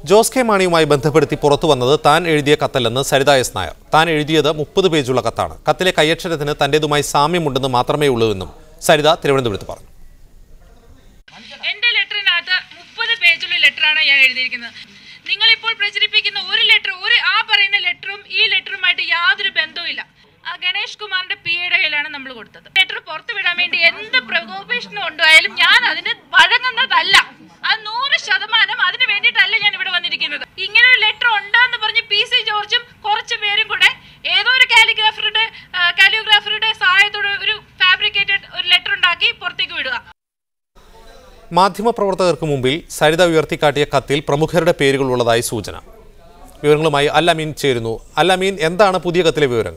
Jose K മാണിയുമായി ബന്ധപ്പെടുത്തി പുറത്തു വന്നത് താൻ എഴുതിയ കത്തല്ലെന്ന് സരിത എസ് നായർ താൻ എഴുതിയത് മുപ്പത് പേജുള്ള കത്താണ് കത്തിലെ കൈയക്ഷരത്തിന് തന്റേതുമായി സാമ്യമുണ്ടെന്ന് മാത്രമേ ഉള്ളൂവെന്നും സരിത തിരുവനന്തപുരത്ത് പറഞ്ഞു എന്റെ ലെറ്ററിനകത്ത് മുപ്പത് പേജുള്ള ലെറ്ററാണ് ഞാൻ എഴുതിയിരിക്കുന്നത് നിങ്ങൾ ഇപ്പോൾ പ്രചരിപ്പിക്കുന്ന ഒരു ലെറ്റർ ഒരു ആ പറയുന്ന ലെറ്ററും ഈ ലെറ്ററുമായിട്ട് യാതൊരു ബന്ധവുമില്ല ആ ഗണേഷ് കുമാറിന്റെ പി എയുടെ കയ്യിലാണ് നമ്മൾ കൊടുത്തത് ലെറ്റർ പുറത്തു വിടാൻ വേണ്ടി എന്ത് പ്രകോപേഷണം ഉണ്ടായാലും ഞാൻ അതിന് വഴങ്ങുന്നതല്ല അത് നൂറ് ശതമാനം അതിന് വേണ്ടിയിട്ടല്ല ഞാൻ ഇവിടെ വന്നിരിക്കുന്നത് ഇങ്ങനെ ഒരു ലെറ്റർ ഉണ്ടെന്ന് പറഞ്ഞ് പി സി ജോർജും കുറച്ച് പേരും കൂടെ ഏതോ ഒരു കാലിഗ്രാഫറുടെ കാലിയോഗ്രാഫറുടെ സഹായത്തോടെ ഒരു ഫാബ്രിക്കേറ്റഡ് ഒരു ലെറ്റർ ഉണ്ടാക്കി പുറത്തേക്ക് വിടുക മാധ്യമപ്രവർത്തകർക്ക് മുമ്പിൽ സരിത ഉയർത്തിക്കാട്ടിയ കത്തിൽ പ്രമുഖരുടെ പേരുകൾ ഉള്ളതായി സൂചന വിവരങ്ങളുമായി അല്ലമീൻ ചേരുന്നു അല്ലമീൻ എന്താണ് പുതിയ കത്തിലെ വിവരങ്ങൾ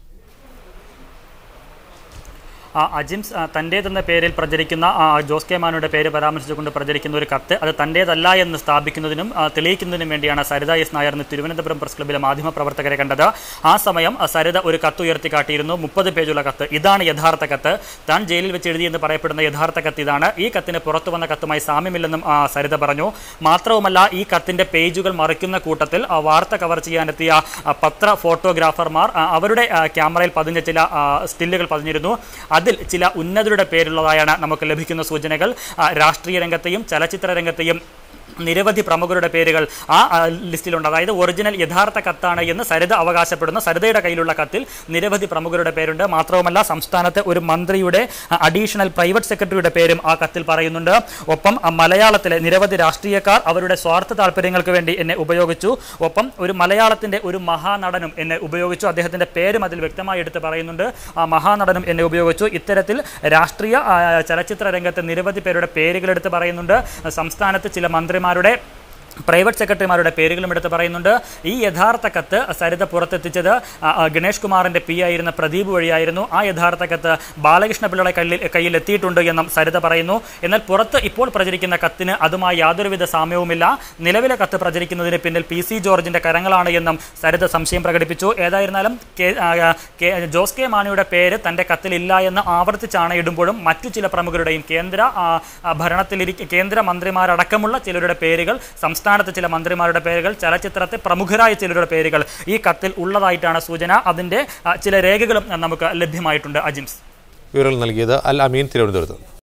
ആ, അജിംസ് ആ, തൻ്റേതെന്ന പേരിൽ പ്രചരിക്കുന്ന ആ, ജോസ് കെ മാനുയുടെ പേര് പരാമർശിച്ചുകൊണ്ട് പ്രചരിക്കുന്ന ഒരു കത്ത് അത് തൻ്റേതല്ല എന്ന് സ്ഥാപിക്കുന്നതിനും ആ, തെളിയിക്കുന്നതിനും വേണ്ടിയാണ് സരിത എസ് നായർ ഇന്ന് തിരുവനന്തപുരം പ്രസ് ക്ലബ്ബിലെ മാധ്യമപ്രവർത്തകരെ കണ്ടത് ആ സമയം ആ, സരിത ഒരു കത്ത് ഉയർത്തി കാട്ടിയിരുന്നു മുപ്പത് പേജുള്ള കത്ത് ഇതാണ് യഥാർത്ഥ കത്ത് താൻ ജയിലിൽ വെച്ച് എഴുതിയെന്ന് പറയപ്പെടുന്ന യഥാർത്ഥ കത്ത് ഇതാണ് ഈ കത്തിന് പുറത്തു വന്ന കത്തുമായി സാമ്യമില്ലെന്നും ആ, സരിത പറഞ്ഞു മാത്രവുമല്ല ഈ കത്തിന്റെ പേജുകൾ മറിക്കുന്ന കൂട്ടത്തിൽ ആ, വാർത്ത കവർ ചെയ്യാനെത്തിയ ആ, പത്ര ഫോട്ടോഗ്രാഫർമാർ ആ, അവരുടെ ആ, ക്യാമറയിൽ പതിഞ്ഞ ചില ആ, സ്റ്റില്ലുകൾ പതിഞ്ഞിരുന്നു അതിൽ ചില ഉന്നതരുടെ പേരുള്ളതായാണ് നമുക്ക് ലഭിക്കുന്ന സൂചനകൾ ആ, രാഷ്ട്രീയ രംഗത്തെയും ചലച്ചിത്ര രംഗത്തെയും നിരവധി പ്രമുഖരുടെ പേരുകൾ ആ ആ, ലിസ്റ്റിലുണ്ട് അതായത് ഒറിജിനൽ യഥാർത്ഥ കത്താണ് എന്ന് സരിത അവകാശപ്പെടുന്ന സരിതയുടെ കയ്യിലുള്ള കത്തിൽ നിരവധി പ്രമുഖരുടെ പേരുണ്ട് മാത്രവുമല്ല സംസ്ഥാനത്തെ ഒരു മന്ത്രിയുടെ അഡീഷണൽ പ്രൈവറ്റ് സെക്രട്ടറിയുടെ പേരും ആ കത്തിൽ പറയുന്നുണ്ട് ഒപ്പം ആ, മലയാളത്തിലെ നിരവധി രാഷ്ട്രീയക്കാർ അവരുടെ സ്വാർത്ഥ താല്പര്യങ്ങൾക്ക് വേണ്ടി എന്നെ ഉപയോഗിച്ചു ഒപ്പം ഒരു മലയാളത്തിന്റെ ഒരു മഹാനടനും എന്നെ ഉപയോഗിച്ചു അദ്ദേഹത്തിന്റെ പേരും അതിൽ വ്യക്തമായി എടുത്ത് പറയുന്നുണ്ട് ആ മഹാനടനും എന്നെ ഉപയോഗിച്ചു ഇത്തരത്തിൽ രാഷ്ട്രീയ ആ, ചലച്ചിത്ര രംഗത്തെ നിരവധി പേരുടെ പേരുകൾ എടുത്ത് പറയുന്നുണ്ട് സംസ്ഥാനത്ത് ചില മന്ത്രിമാരുടെ പ്രൈവറ്റ് സെക്രട്ടറിമാരുടെ പേരുകളും എടുത്ത് പറയുന്നുണ്ട് ഈ യഥാർത്ഥ കത്ത് സരിത പുറത്തെത്തിച്ചത് ആ, ആ, ഗണേഷ് കുമാറിന്റെ പി ആയിരുന്ന പ്രദീപ് വഴിയായിരുന്നു ആ യഥാർത്ഥ കത്ത് ബാലകൃഷ്ണ പിള്ളയുടെ കയ്യിൽ കയ്യിൽ എത്തിയിട്ടുണ്ട് എന്നും സരിത പറയുന്നു എന്നാൽ പുറത്ത് ഇപ്പോൾ പ്രചരിക്കുന്ന കത്തിന് അതുമായി യാതൊരുവിധ സാമ്യവുമില്ല നിലവിലെ കത്ത് പ്രചരിക്കുന്നതിന് പിന്നിൽ പി സി ജോർജിന്റെ കരങ്ങളാണ് എന്നും സരിത സംശയം പ്രകടിപ്പിച്ചു ഏതായിരുന്നാലും കെ ആ, കെ- ജോസ് കെ മാണിയുടെ പേര് തന്റെ കത്തിലില്ല എന്ന് ആവർത്തിച്ചാണ് ഇടുമ്പോഴും മറ്റു ചില പ്രമുഖരുടെയും കേന്ദ്ര ആ, ആ, ഭരണത്തിലിരിക്ക കേന്ദ്ര മന്ത്രിമാരടക്കമുള്ള ചിലരുടെ പേരുകൾ സംസ്ഥാനത്തെ ചില മന്ത്രിമാരുടെ പേരുകൾ ചലച്ചിത്രത്തെ പ്രമുഖരായ ചിലരുടെ പേരുകൾ ഈ കത്തിൽ ഉള്ളതായിട്ടാണ് സൂചന അതിന്റെ ആ, ചില രേഖകളും ആ, നമുക്ക് ലഭ്യമായിട്ടുണ്ട് അജിംസ് വിവരങ്ങൾ നൽകിയത് അൽ അമീൻ തിരുവനന്തപുരത്ത്